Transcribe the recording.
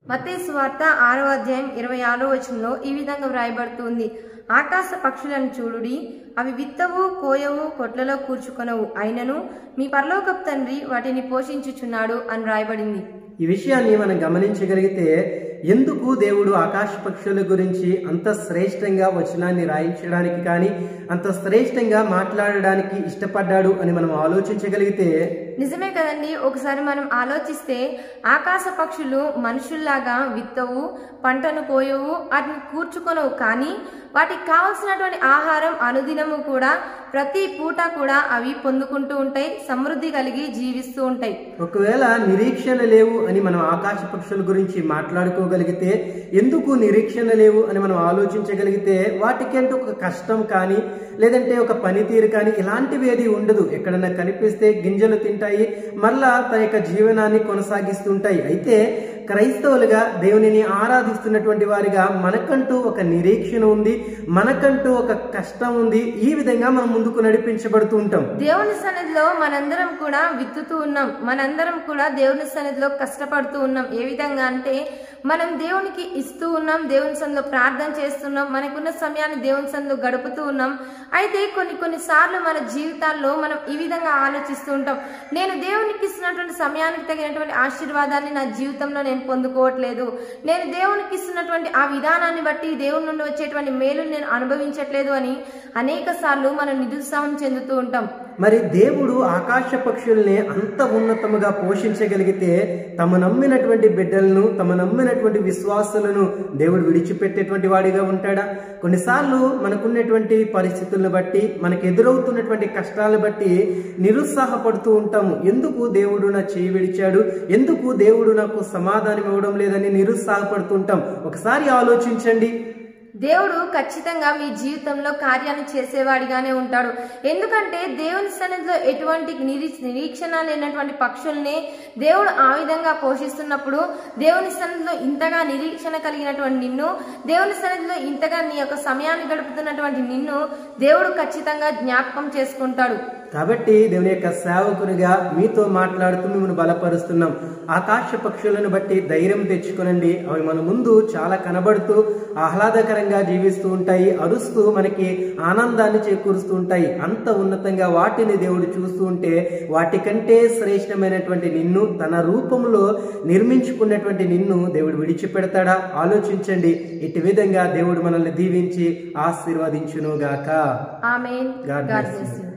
మత్తయి వార్త ఆరో అధ్యాయం ఇరవై ఆరో వచనంలో ఈ విధంగా వ్రాయబడుతుంది ఆకాశ పక్షులను చూడుడి అవి విత్తవు కోయవు కొట్లలో కూర్చుకొనవు అయినను మీ పరలోకపు తండ్రి వాటిని పోషించుచున్నాడు అని వ్రాయబడింది ఈ విషయాన్ని మనం గమనించగలిగితే ఎందుకు దేవుడు ఆకాశ పక్షుల గురించి అంత శ్రేష్టంగా వచనాన్ని రాయించడానికి కానీ అంత శ్రేష్టంగా మాట్లాడడానికి ఇష్టపడ్డాడు అని మనం ఆలోచించగలిగితే నిజమే కదండి ఒకసారి మనం ఆలోచిస్తే ఆకాశ పక్షులు మనుషుల్లాగా విత్తవు పంటను కోయవు వాటిని కూర్చుకొనవు కానీ వాటికి కావలసినటువంటి ఆహారం అనుదినము కూడా ప్రతి పూట కూడా అవి పొందుకుంటూ ఉంటాయి సమృద్ధి కలిగి జీవిస్తూ ఉంటాయి ఒకవేళ నిరీక్షణ లేవు అని మనం ఆకాశ పక్షుల గురించి మాట్లాడుకోగలిగితే ఎందుకు నిరీక్షణ లేవు అని మనం ఆలోచించగలిగితే వాటికంటే ఒక కష్టం కానీ లేదంటే ఒక పనితీరు కానీ ఇలాంటివి ఏది ఉండదు ఎక్కడన్నా కనిపిస్తే గింజలు తింటాయి మరలా తన యొక్క జీవనాన్ని కొనసాగిస్తుంటాయి అయితే క్రైస్తవులుగా దేవునిని ఆరాధిస్తున్నటువంటి వారిగా మనకంటూ ఒక నిరీక్షణ ఉంది మనకంటూ ఒక కష్టం ఉంది ఈ విధంగా మనం ముందుకు నడిపించబడుతూ ఉంటాం దేవుని సన్నిధిలో మనందరం కూడా విత్తుతూ ఉన్నాం మనందరం కూడా దేవుని సన్నిధిలో కష్టపడుతూ ఉన్నాం ఏ విధంగా అంటే మనం దేవునికి ఇస్తూ ఉన్నాం దేవుని సన్నిధిలో ప్రార్థన చేస్తున్నాం మనకున్న సమయాన్ని దేవుని సన్నిధిలో గడుపుతూ ఉన్నాం అయితే కొన్ని కొన్ని సార్లు మన జీవితాల్లో మనం ఈ విధంగా ఆలోచిస్తూ ఉంటాం నేను దేవునికి ఇస్తున్నటువంటి సమయానికి తగినటువంటి ఆశీర్వాదాన్ని నా జీవితంలో నేను పొందుకోవట్లేదు నేను దేవునికి ఇస్తున్నటువంటి ఆ విధానాన్ని బట్టి దేవుని నుండి వచ్చేటువంటి మేలు నేను అనుభవించట్లేదు అని అనేక సార్లు మనం నిరుత్సాహం చెందుతూ ఉంటాం మరి దేవుడు ఆకాశ పక్షుల్ని అంత ఉన్నతముగా పోషించగలిగితే తమ నమ్మినటువంటి బిడ్డలను తమ నమ్మినటువంటి విశ్వాసులను దేవుడు విడిచిపెట్టేటువంటి వాడిగా ఉంటాడా కొన్నిసార్లు మనకున్నటువంటి పరిస్థితులను బట్టి మనకు ఎదురవుతున్నటువంటి కష్టాలను బట్టి నిరుత్సాహపడుతూ ఉంటాము ఎందుకు దేవుడు నా చేయి విడిచాడు ఎందుకు దేవుడు నాకు సమాధానం ఇవ్వడం లేదని నిరుత్సాహపడుతూ ఉంటాం ఒకసారి ఆలోచించండి దేవుడు ఖచ్చితంగా మీ జీవితంలో కార్యాన్ని చేసేవాడిగానే ఉంటాడు ఎందుకంటే దేవుని సన్నిధిలో ఎటువంటి నిరీ నిరీక్షణ లేనటువంటి పక్షుల్ని దేవుడు ఆ విధంగా పోషిస్తున్నప్పుడు దేవుని సన్నిధిలో ఇంతగా నిరీక్షణ కలిగినటువంటి నిన్ను దేవుని సన్నిధిలో ఇంతగా నీ యొక్క సమయాన్ని గడుపుతున్నటువంటి నిన్ను దేవుడు ఖచ్చితంగా జ్ఞాపకం చేసుకుంటాడు కాబట్టి దేవుని యొక్క సేవకునిగా మీతో మాట్లాడుతూ మిమ్మల్ని బలపరుస్తున్నాం ఆకాశ పక్షులను బట్టి ధైర్యం తెచ్చుకునండి అవి మన ముందు చాలా కనబడుతూ ఆహ్లాదకరంగా జీవిస్తూ ఉంటాయి అరుస్తూ మనకి ఆనందాన్ని చేకూరుస్తూ ఉంటాయి అంత ఉన్నతంగా వాటిని దేవుడు చూస్తూ ఉంటే వాటికంటే శ్రేష్టమైనటువంటి నిన్ను తన రూపంలో నిర్మించుకున్నటువంటి నిన్ను దేవుడు విడిచిపెడతాడా ఆలోచించండి ఇటు విధంగా దేవుడు మనల్ని దీవించి ఆశీర్వదించునుగాక amen God God bless bless you. You